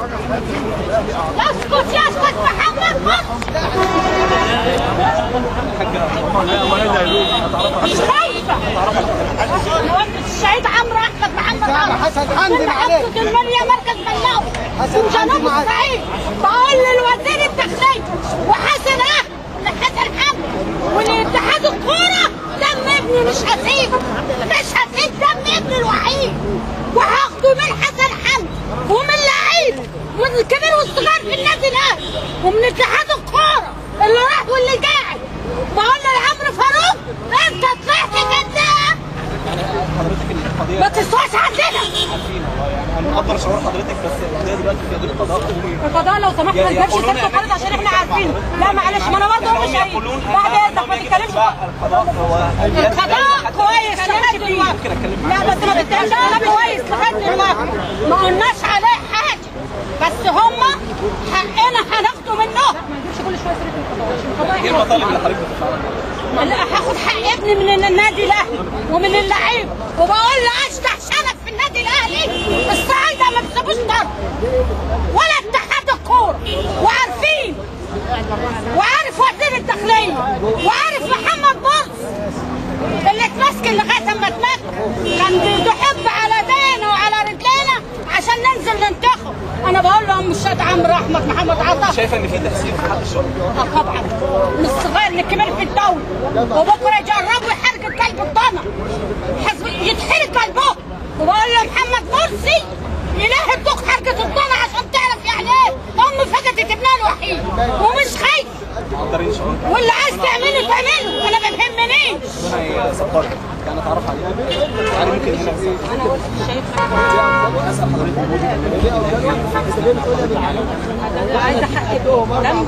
يسكت يسكت محمد مرسي مش خايفه الشهيد عمرو احمد محمد عمرو حسن حمدي معلش. محافظة المنيا مركز بلاو حسن من جنوب حمدي معلش. الصعيد بقول للوزير الداخلية وحسن احمد لحسن حمدي ولاتحاد الكورة دم ابني مش هسيبه مش هسيب دم ابني الوحيد وهاخده من حسن حمدي ومن لعيب ومن الكبير والصغير في النادي الاهلي ومن اتحاد الكورة اللي راح واللي قاعد بقول لعمرو فاروق انت طلعت كذاب ما تسواش عندنا انا مقدر شعور حضرتك بس القضيه دلوقتي في قضيه قضاء القضاء لو سمحت ما تجيبش يقولون سيرته خالص عشان احنا عارفين لا معلش ما انا برضه مش شهيد يقولون بعد اذنك ما تتكلمش القضاء هو القضاء كويس لغايه دلوقتي لا بس ما تتكلمش كلام كويس لغايه دلوقتي ما قلناش عليه حاجه بس هما حقنا هناخده منهم كل شويه سيره القضاء ايه المطالب اللي حضرتك بتدفعها؟ لا هاخد حق ابني من النادي الاهلي ومن اللعيب وبقول له اشجع شنب في النادي الاهلي الصعايده ما بيسيبوش ضرب ولا اتحاد الكوره وعارفين وعارف وزير الداخليه وعارف محمد مرسي اللي اتمسك لغايه اما اتمسك كان بيحب على ايدينا وعلى رجلينا عشان ننزل ننتخب انا بقول له ام الشهيد عمرو احمد محمد عطا شايفه ان في تاثير في حق الشغل اه طبعا من الصغير للكبير في الدولة وبكره يجربوا يحرق الكلب الضنا حسب يتحرق قلبه وبقول له محمد مرسي إله ادوك حرقة الضنا عشان تعرف يعني ايه أم فقدت ابنها الوحيد ومش خايف مقدرين شعور واللي عايز تعمله تعمله أنا ما بيهمنيش ربنا يصبرك يعني اتعرف عليها يعني ممكن هنا اسال عايزه حق دم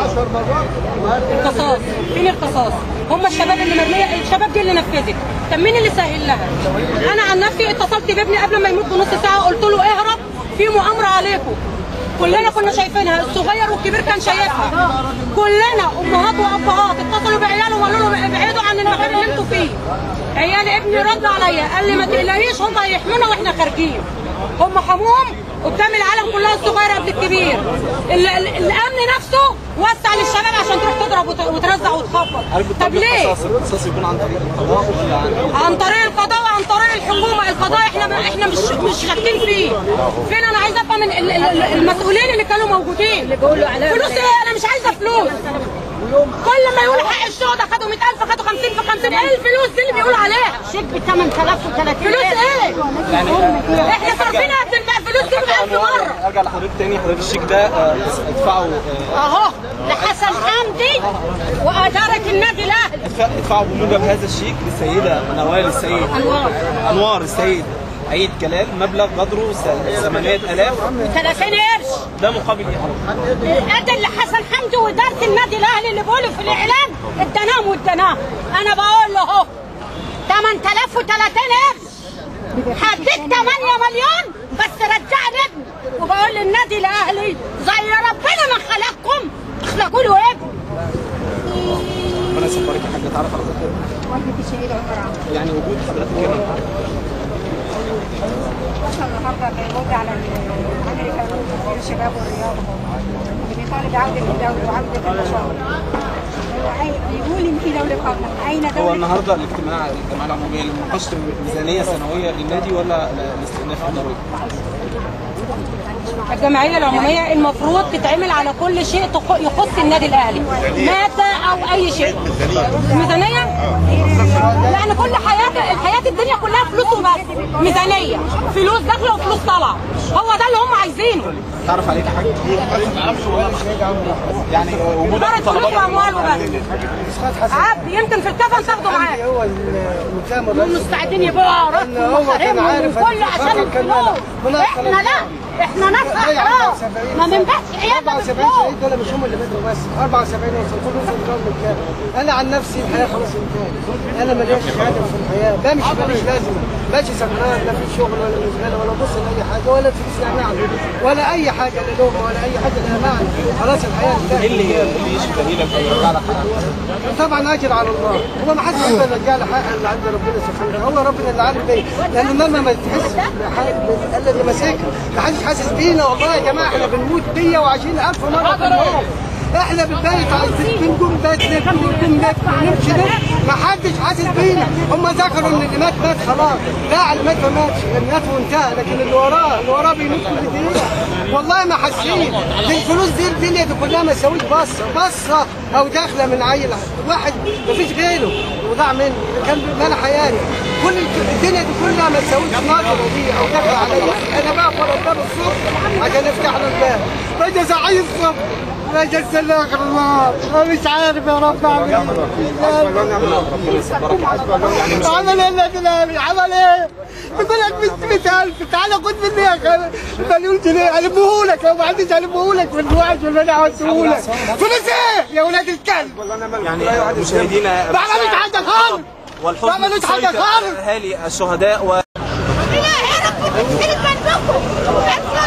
القصاص فين القصاص هم الشباب اللي مرميه الشباب دي اللي نفذت طب مين اللي سهل لها انا عن نفسي اتصلت بابني قبل ما يموت بنص ساعه قلت له اهرب في مؤامره عليكم كلنا كنا شايفينها الصغير والكبير كان شايفها كلنا امهات وابهات اتصلوا بعيالهم وقالوا لهم ابعدوا عن المكان اللي انتوا فيه عيال ابني رد عليا قال لي ما تقلقيش هم هيحمونا واحنا خارجين هم حموهم قدام العالم كلها الصغير قبل الكبير ال- ال- الامن نفسه وسع للشباب عشان تروح تضرب وت- وترزع وتخبط طب ليه القصاص القصاص يكون عن طريق القضاء ولا عن عن طريق القضاء وعن طريق الحكومه القضاء احنا احنا مش مش شاكين فيه فين انا عايزه افهم ال- ال- ال- المسؤولين اللي كانوا موجودين اللي بيقولوا عليها فلوس ايه انا مش عايزه فلوس كل ما يقولوا حق الشهداء خدوا 100000 خدوا 50 في 50 ايه الفلوس دي اللي بيقولوا عليها شيك ب 8030 فلوس ايه احنا صارفين قد الفلوس دي ب 1000 مره ارجع لحضرتك تاني حضرتك الشيك ده آه، ادفعه آه، اهو لحسن حمدي واداره النادي الاهلي ادفع- ادفعوا بموجب هذا الشيك للسيده نوال السيد أنوار. انوار السيد عيد جلال مبلغ قدره س- 800000 30 قرش ده مقابل ايه حضرتك؟ ادي اللي حسن حمدي واداره النادي الاهلي اللي بيقولوا في الاعلان اديناهم واديناهم انا بقول له اهو 8030 قرش هديك 8 مليون بس رجعني ابني وبقول للنادي الاهلي زي ربنا ما خلقكم اخلقوا له ابن ربنا يصبرك يا حاج تعرف حضرتك والدتي الشهيدة عمر عمرو يعني وجود حضرتك هنا احنا النهارده بنرد على الامريكا وزير الشباب والرياضه اللي بيطالب بعودة الدولة وعودة النشاط هو أي- بيقول ان في دولة قومة اين هو دولة النهارده الاجتماع الجمعيه العموميه لمناقشه ميزانيه سنويه للنادي ولا لاستئناف الضروري؟ الجمعيه العموميه المفروض تتعمل على كل شيء تخ- يخص النادي الاهلي ماده او اي شيء ميزانيه لان كل حياه الحياه الدنيا كلها فلوس وبس ميزانيه فلوس داخله وفلوس طالعه هو ده اللي هم عايزينه تعرف عليك حاجه؟ يعني وجود إدارة فلوس طلبات وأموال وبس عبد يمكن في الكفن تاخده معاك هو المتهم الرئيسي مستعدين يبيعوا إن هو اراضيهم كان عارف وحريمهم وكل إن عشان الفقر كان الفلوس مناقصة احنا لا احنا ناس احرار ما بنبيعش عيالنا 74 بالفلوس شهيد دول مش هم اللي ماتوا بس 74 وصل كلهم في الجو بالكامل انا عن نفسي الحياه خلاص انتهت انا ماليش شهاده في الحياه بمشي ماليش لازمه ماشي سكران لا في شغل ولا مشغله ولا بص لاي حاجه ولا فلوس لها معنى ولا اي حاجه لا لقمه ولا اي حاجه لها معنى خلاص الحياه انتهت ايه اللي اللي يشفى لك او يرجع لك حقك؟ طبعا اجر على الله هو ما حدش يقدر يرجع له حق اللي عند ربنا سبحانه هو ربنا اللي عارف بيه لان مهما ما تحس بحق الذي ماسكها ما حدش حاسس بينا والله يا جماعه احنا بنموت 120 الف مره في اليوم احنا بنبيت عايزين بنقوم بيت نبكي بنقوم نبكي نمشي نبكي ما حدش حاسس بينا هم ذكروا ان اللي مات مات خلاص لا اللي مات ما ماتش اللي مات وانتهى لكن اللي وراه اللي وراه بيموت كل دقيقه والله ما حاسين دي الفلوس دي الدنيا دي كلها ما تساويش بصه بصه او داخله من عيل واحد ما فيش غيره وضاع مني كان مال حياتي كل الدنيا دي كلها ما تساويش نظره دي او داخله عليا انا بقى ورا الباب الصبح عشان افتح له الباب باجي ازعيه الصبح باجي استنى اخر النهار أنا مش عارف يا رب اعمل ايه عمل ايه النادي عمل ايه؟ بيقول لك 600000 تعالى خد مني يا خالد مليون جنيه البه لك لو ما عنديش البه لك من الوعد واللي انا عملته لك فلوس ايه يا ولاد الكلب؟ يعني مشاهدينا ما عملتش حاجه خالص والحزن ما عملوش حاجة يسيطر خالص. على اهالي الشهداء و إلهي رب تسحرك منكم